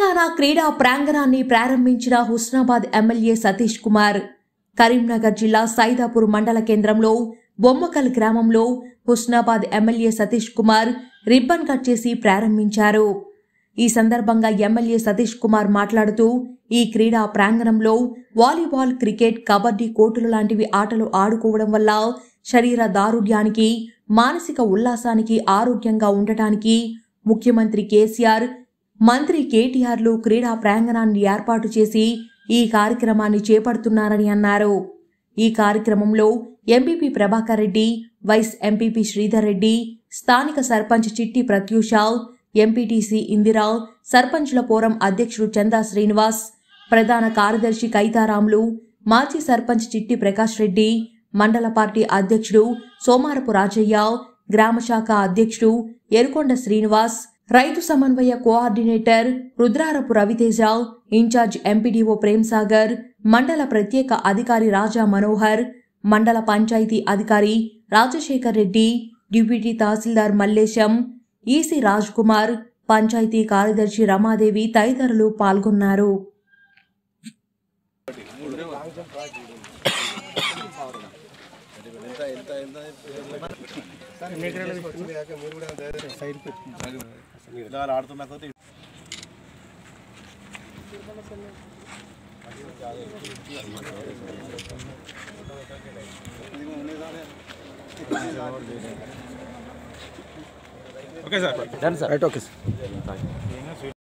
తెలంగాణ క్రీడా ప్రాంగణాన్ని ప్రారంభించిన హుస్నాబాద్ ఎమ్మెల్యే సతీష్ కుమార్ కరీంనగర్ జిల్లా సైదాపూర్ మండల కేంద్రంలో బొమ్మకల్ గ్రామంలో Husnabad MLA Satish Kumar ribbon cut చేసి ప్రారంభించారు ఈ సందర్భంగా ఎమ్మెల్యే సతీష్ కుమార్ మాట్లాడుతూ ఈ క్రీడా ప్రాంగణంలో వాలీబాల్ క్రికెట్ కబడ్డీ కోర్టులు లాంటివి ఆటలు ఆడుకోవడం వల్ల శరీర దారుఢ్యానికి మానసిక ఉల్లాసానికి ఆరోగ్యంగా ఉండటానికి ముఖ్యమంత్రి కేసీఆర్ మంత్రి కేటీఆర్లు క్రీడా ప్రాంగణాన్ని ఏర్పాటు చేసి ఈ కార్యక్రమాన్ని చేపడుతున్నారని అన్నారు ఈ కార్యక్రమంలో MPP Prabhakar Reddy vice MPP Sridhar Reddy స్థానిక సర్పంచ్ చిట్టి ప్రత్యూష ఎంపీటీసీ ఇందిరా సర్పంచ్ల ఫోరం అధ్యక్షుడు చందా శ్రీనివాస్ ప్రధాన కార్యదర్శి కైతారాములు మాజీ సర్పంచ్ చిట్టి ప్రకాష్ రెడ్డి మండల పార్టీ అధ్యక్షుడు సోమారపు రాజయ్య గ్రామ శాఖ అధ్యక్షుడు ఎరుకొండ శ్రీనివాస్ రైతు సమన్వయ coordinator Rudrarapu Raviteja incharge MPDO Premsagar మండల ప్రత్యేక అధికారి రాజా మనోహర్ మండల పంచాయతీ అధికారి రాజశేఖర్ రెడ్డి డిప్యూటీ తహసీల్దార్ మల్లేశం ఈసీ రాజ్ కుమార్ పంచాయతీ కార్యదర్శి రమాదేవి తదితరులు పాల్గొన్నారు ఆడుతున్నా కొద్ది okay sir right okay sir